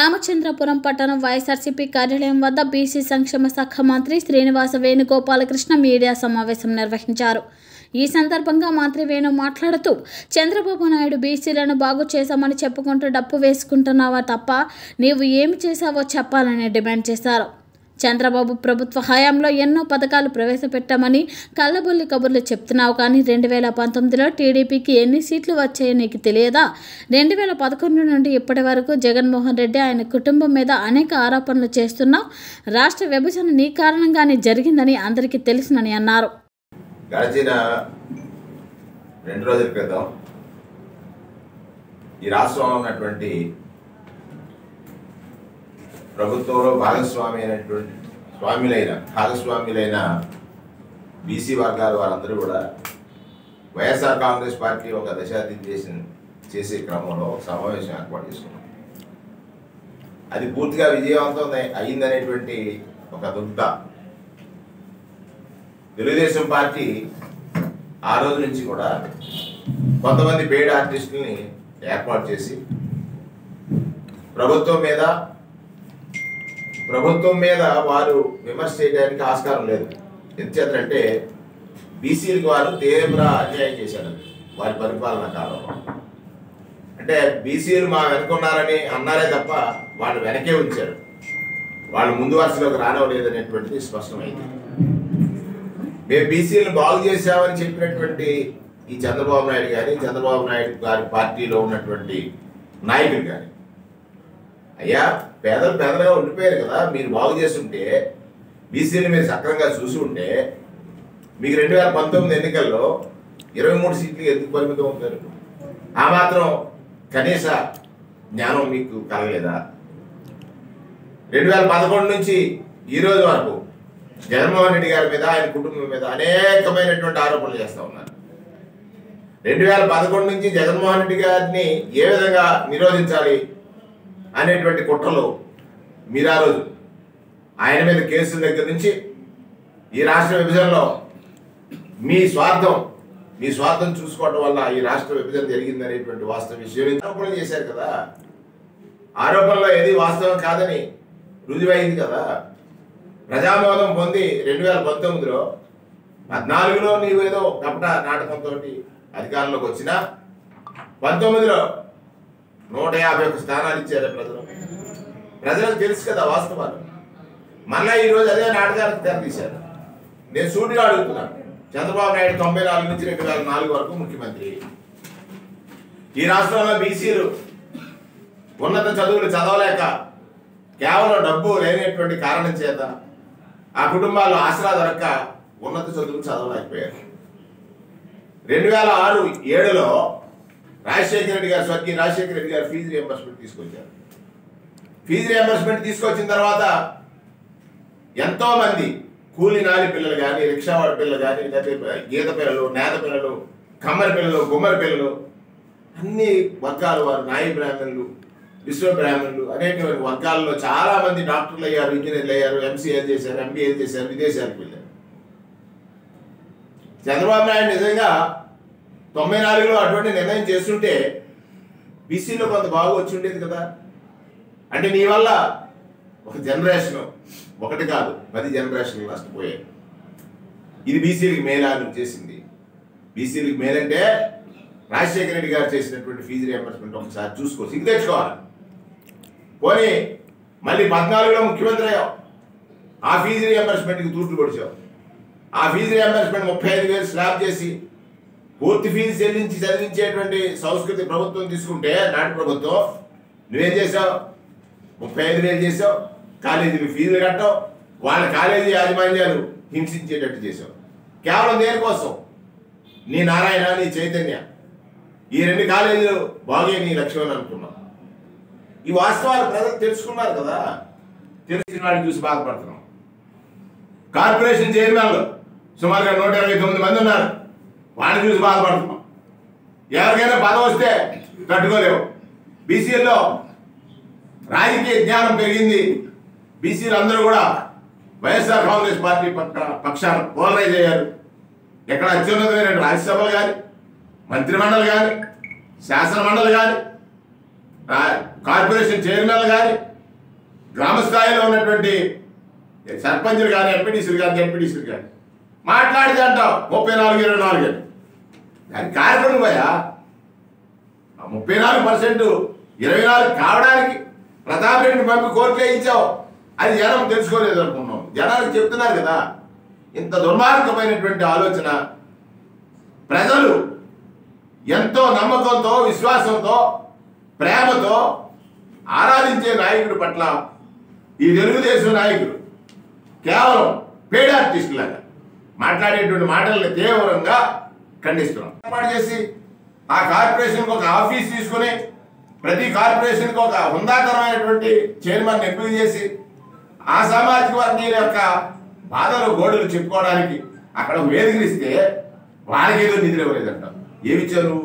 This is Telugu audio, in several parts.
రామచంద్రపురం పట్టణం వైఎస్ఆర్సీపీ కార్యాలయం వద్ద బీసీ సంక్షేమ శాఖ మంత్రి శ్రీనివాస వేణుగోపాలకృష్ణ మీడియా సమావేశం నిర్వహించారు ఈ సందర్భంగా మంత్రి వేణు మాట్లాడుతూ చంద్రబాబు నాయుడు బీసీలను బాగు చేశామని చెప్పుకుంటూ డప్పు వేసుకుంటున్నావా తప్ప నీవు ఏమి చేశావో చెప్పాలని డిమాండ్ చేశారు చంద్రబాబు ప్రభుత్వ హయాంలో ఎన్నో పథకాలు ప్రవేశపెట్టామని కళ్ళబొల్లి కబుర్లు చెప్తున్నావు కానీ రెండు వేల పంతొమ్మిదిలో టీడీపీకి ఎన్ని సీట్లు వచ్చాయో నీకు తెలియదా రెండు వేల పదకొండు నుండి ఇప్పటి వరకు జగన్మోహన్ రెడ్డి ఆయన కుటుంబం మీద అనేక ఆరోపణలు చేస్తున్నావు రాష్ట్ర విభజన నీ కారణంగానే జరిగిందని అందరికీ తెలుసునని అన్నారు గడిచిన రెండు రోజుల క్రితం ఈ రాష్ట్రంలో ఉన్నటువంటి ప్రభుత్వంలో భాగస్వామి అయినటువంటి స్వాములైన భాగస్వాములైన బీసీ వర్గాల వారందరూ కూడా వైఎస్ఆర్ కాంగ్రెస్ పార్టీ ఒక దశాబ్దం చేసిన చేసే క్రమంలో ఒక సమావేశం ఏర్పాటు చేసుకున్నాం అది పూర్తిగా విజయవంతం అయిందనేటువంటి ఒక దుగ్ధ తెలుగుదేశం పార్టీ ఆ రోజు నుంచి కూడా కొంతమంది పెయిడ్ ఆర్టిస్టుల్ని ఏర్పాటు చేసి ప్రభుత్వం మీద ప్రభుత్వం మీద వారు విమర్శ చేయడానికి ఆస్కారం లేదు ఎందుచేతంటే బీసీలకు వారు తీవ్ర అన్యాయం చేశారు వారి పరిపాలన కాలంలో అంటే బీసీలు మా వెనుకున్నారని అన్నారే తప్ప వాళ్ళు వెనకే ఉంచారు వాళ్ళు ముందు వరుసలోకి రానవలేదనేటువంటిది స్పష్టమైంది మేము బీసీలను బాగు చేశామని చెప్పినటువంటి ఈ చంద్రబాబు నాయుడు కానీ చంద్రబాబు నాయుడు గారి పార్టీలో ఉన్నటువంటి నాయకులు కానీ అయ్యా పేదలు పేదలుగా ఉండిపోయారు కదా మీరు బాగు చేస్తుంటే బీసీని మీరు సక్రంగా చూసి ఉంటే మీకు రెండు వేల పంతొమ్మిది ఎన్నికల్లో ఇరవై మూడు సీట్లు ఎందుకు పరిమితం అవుతారు ఆ మాత్రం కనీస జ్ఞానం మీకు కలగలేదా రెండు వేల పదకొండు నుంచి ఈ రోజు వరకు జగన్మోహన్ రెడ్డి గారి మీద ఆయన కుటుంబం మీద అనేకమైనటువంటి ఆరోపణలు చేస్తూ ఉన్నారు రెండు వేల పదకొండు నుంచి జగన్మోహన్ రెడ్డి గారిని ఏ విధంగా నిరోధించాలి అనేటువంటి కుట్రలు మీరు ఆ రోజు ఆయన మీద కేసుల దగ్గర నుంచి ఈ రాష్ట్ర విభజనలో మీ స్వార్థం మీ స్వార్థం చూసుకోవడం వల్ల ఈ రాష్ట్ర విభజన జరిగింది అనేటువంటి వాస్తవ విషయం ఆరోపణలు చేశారు కదా ఆరోపణలో ఏది వాస్తవం కాదని రుజువైంది కదా ప్రజామోదం పొంది రెండు వేల పంతొమ్మిదిలో పద్నాలుగులో నీవేదో కపట నాటకంతో అధికారంలోకి వచ్చినా పంతొమ్మిదిలో నూట యాభై ఒక్క స్థానాలు ఇచ్చారు ప్రజలు ప్రజలకు తెలుసు కదా వాస్తవాలు మళ్ళా ఈరోజు అదే నాటకానికి తెరదీశారు నేను సూటిగా అడుగుతున్నాను చంద్రబాబు నాయుడు తొంభై నాలుగు నుంచి రెండు వేల నాలుగు వరకు ముఖ్యమంత్రి ఈ రాష్ట్రంలో బీసీలు ఉన్నత చదువులు చదవలేక కేవలం డబ్బు లేనటువంటి కారణం చేత ఆ కుటుంబాలు ఆసరా దొరక్క ఉన్నత చదువులు చదవలేకపోయారు రెండు వేల ఆరు ఏడులో రాజశేఖర రెడ్డి గారు స్వర్గీయ రాజశేఖర రెడ్డి గారు ఫీజు రియంబర్స్మెంట్ తీసుకొచ్చారు ఫీజు రియంబర్స్మెంట్ తీసుకొచ్చిన తర్వాత ఎంతో మంది కూలి నాలి పిల్లలు కానీ రిక్షావాడి పిల్లలు కానీ లేకపోతే గీత పిల్లలు నేత పిల్లలు కమ్మరి పిల్లలు గుమ్మరి పిల్లలు అన్ని వర్గాల వారు నాయ బ్రాహ్మణులు విశ్వ బ్రాహ్మణులు అనేక వర్గాల్లో చాలా మంది డాక్టర్లు అయ్యారు ఇంజనీర్లు అయ్యారు ఎంసీఏ చేశారు ఎంబీఏ చేశారు విదేశాలకు వెళ్ళారు చంద్రబాబు నాయుడు నిజంగా తొంభై నాలుగులో అటువంటి నిర్ణయం చేస్తుంటే బీసీలో కొంత బాగు వచ్చి ఉండేది కదా అంటే నీ వల్ల ఒక జనరేషన్ ఒకటి కాదు పది జనరేషన్లు నష్టపోయాయి ఇది బీసీలకు మేలా నువ్వు చేసింది బీసీలకు మేలంటే రాజశేఖర రెడ్డి గారు చేసినటువంటి ఫీజు రియంబర్స్మెంట్ ఒకసారి చూసుకో సిగ్గు తెచ్చుకోవాలి పోనీ మళ్ళీ పద్నాలుగులో ముఖ్యమంత్రి అయ్యావు ఆ ఫీజు రియంబర్స్మెంట్కి తూట్లు పొడిచావు ఆ ఫీజు రియంబర్స్మెంట్ ముప్పై ఐదు వేలు స్లాబ్ చేసి పూర్తి ఫీజు చెల్లించి చదివించేటువంటి సంస్కృతి ప్రభుత్వం తీసుకుంటే నాటి ప్రభుత్వం నువ్వేం చేసావు ముప్పై ఐదు వేలు చేసావు కాలేజీలు ఫీజులు కట్టావు వాళ్ళ కాలేజీ యాజమాన్యాలు హింసించేటట్టు చేసావు కేవలం దేనికోసం నీ నారాయణ నీ చైతన్య ఈ రెండు కాలేజీలు బాగే నీ లక్ష్యం అని అనుకున్నావు ఈ వాస్తవాలు ప్రజలు తెలుసుకున్నారు కదా తెలిసిన వాడిని చూసి బాధపడుతున్నాం కార్పొరేషన్ చైర్మన్లు సుమారుగా నూట ఇరవై తొమ్మిది మంది ఉన్నారు వాళ్ళని చూసి బాధపడుతున్నాం ఎవరికైనా పదవి వస్తే తట్టుకోలేవు బీసీలో రాజకీయ జ్ఞానం పెరిగింది బీసీలు అందరూ కూడా వైఎస్ఆర్ కాంగ్రెస్ పార్టీ పక్క పక్షాన పోలరైజ్ అయ్యారు ఎక్కడ అత్యున్నతమైన రాజ్యసభలు కానీ మంత్రిమండలి కానీ శాసన మండలి కానీ కార్పొరేషన్ చైర్మన్లు కానీ గ్రామ స్థాయిలో ఉన్నటువంటి సర్పంచులు కానీ ఎంపీటీసీలు కానీ జడ్పీటీసీలు కానీ మాట్లాడితే అంటావు ముప్పై నాలుగు ఇరవై నాలుగు అని దానికి కారణం పోయా ఆ ముప్పై నాలుగు పర్సెంట్ ఇరవై నాలుగు కావడానికి ప్రతాప్ రెడ్డిని పంపి కోర్టులో ఇచ్చావు అది జనం తెలుసుకోలేదు అనుకున్నాం జనానికి చెప్తున్నారు కదా ఇంత దుర్మార్గమైనటువంటి ఆలోచన ప్రజలు ఎంతో నమ్మకంతో విశ్వాసంతో ప్రేమతో ఆరాధించే నాయకుడి పట్ల ఈ తెలుగుదేశం నాయకుడు కేవలం పేడ్ ఆర్టిస్టులాగా మాట్లాడేటువంటి మాటల్ని తీవ్రంగా ఖండిస్తున్నాం ఏర్పాటు చేసి ఆ కార్పొరేషన్కి ఒక ఆఫీస్ తీసుకుని ప్రతి కార్పొరేషన్కి ఒక హుందాతరమైనటువంటి చైర్మన్ ఎంపిక చేసి ఆ సామాజిక వర్గీయుల యొక్క బాధలు గోడలు చెప్పుకోవడానికి అక్కడ ఒక వేదికలు ఇస్తే వాళ్ళకి ఏదో నిధులు ఇవ్వలేదంట ఏమిచ్చావు నువ్వు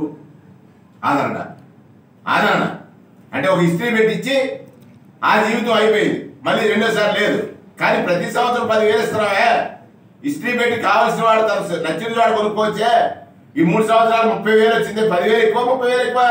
ఆదరణ ఆదరణ అంటే ఒక ఇస్త్రీ పెట్టించి ఆ జీవితం అయిపోయింది మళ్ళీ రెండోసారి లేదు కానీ ప్రతి సంవత్సరం పదివేలు ఇస్తున్నావే ఇస్త్రీ పెట్టి కావాల్సిన వాడు తన నచ్చిన వాడు కొనుక్కోవచ్చే ఈ మూడు సంవత్సరాలు ముప్పై వేలు వచ్చింది పదివేలు ఎక్కువ ముప్పై వేలు ఎక్కువ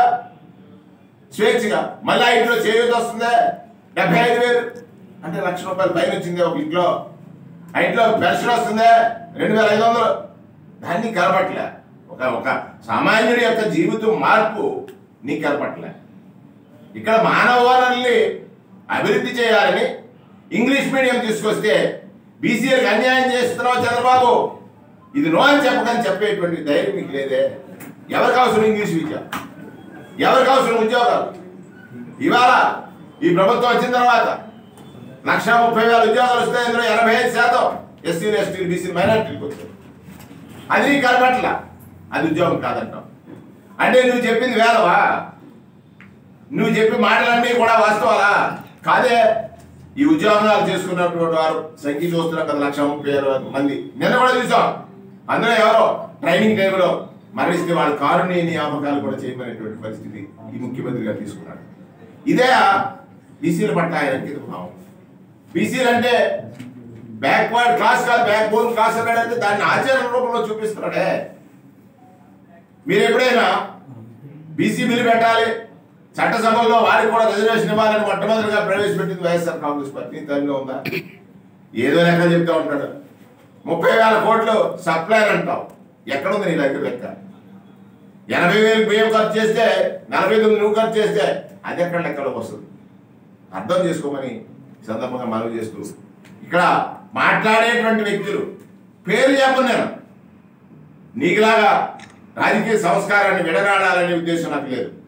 స్వేచ్ఛగా మళ్ళీ ఆ ఇంట్లో చేయూత వస్తుంది డెబ్బై ఐదు వేలు అంటే లక్ష రూపాయలు పైన వచ్చింది ఒక ఇంట్లో ఆ ఇంట్లో పెన్షన్ వస్తుంది రెండు వేల ఐదు వందలు దాన్ని కలపట్లే ఒక ఒక సామాన్యుడి యొక్క జీవితం మార్పు నీకు కలపట్లే ఇక్కడ మానవ వనరుల్ని అభివృద్ధి చేయాలని ఇంగ్లీష్ మీడియం తీసుకొస్తే బీసీలకు అన్యాయం చేస్తున్నావు చంద్రబాబు ఇది నో అని చెప్పకని చెప్పేటువంటి ధైర్యం మీకు లేదే ఎవరికి అవసరం ఇంగ్లీష్ విద్య ఎవరికి అవసరం ఉద్యోగాలు ఇవాళ ఈ ప్రభుత్వం వచ్చిన తర్వాత లక్ష ముప్పై వేల ఉద్యోగాలు వస్తే ఇందులో ఎనభై ఐదు శాతం ఎస్సీలు ఎస్టీలు బీసీ మైనార్టీలకు వచ్చాయి అది నీకు కనపట్ల అది ఉద్యోగం కాదంటాం అంటే నువ్వు చెప్పింది వేదవా నువ్వు చెప్పే మాటలన్నీ కూడా వాస్తవాలా కాదే ఈ ఉద్యోగాలు చేసుకున్నటువంటి వారు సంఖ్య చూస్తున్నాం కదా లక్ష ముప్పై వేల మంది నిన్న కూడా చూసాం అందులో ఎవరో ట్రైనింగ్ టైంలో మరణిస్తే వాళ్ళ కారుణ్య నియామకాలు కూడా చేయమనేటువంటి పరిస్థితి ఈ ముఖ్యమంత్రి గారు తీసుకున్నాడు ఇదే బీసీల పట్ల ఆయన అంకిత భావం బీసీలు అంటే బ్యాక్వర్డ్ క్లాస్ కాదు బ్యాక్ బోన్ క్లాస్ అన్నాడంటే దాన్ని ఆచరణ రూపంలో చూపిస్తున్నాడే మీరు ఎప్పుడైనా బీసీ బిల్లు పెట్టాలి చట్టసభల్లో వారికి కూడా రిజర్వేషన్ ఇవ్వాలని మొట్టమొదటిగా ప్రవేశపెట్టింది వైఎస్ఆర్ కాంగ్రెస్ పార్టీ దానిలో ఉందా ఏదో లెక్క చెప్తా ఉంటాడు ముప్పై వేల కోట్లు సప్లైర్ అంటావు ఎక్కడుంది నీ దగ్గర లెక్క ఎనభై వేలు బియ్యం ఖర్చు చేస్తే నలభై తొమ్మిది నువ్వు ఖర్చు చేస్తే అది ఎక్కడ లెక్కలోకి వస్తుంది అర్థం చేసుకోమని ఈ సందర్భంగా మనవి చేస్తూ ఇక్కడ మాట్లాడేటువంటి వ్యక్తులు పేరు చెప్పను నేను నీకులాగా రాజకీయ సంస్కారాన్ని విడనాడాలనే ఉద్దేశం నాకు లేదు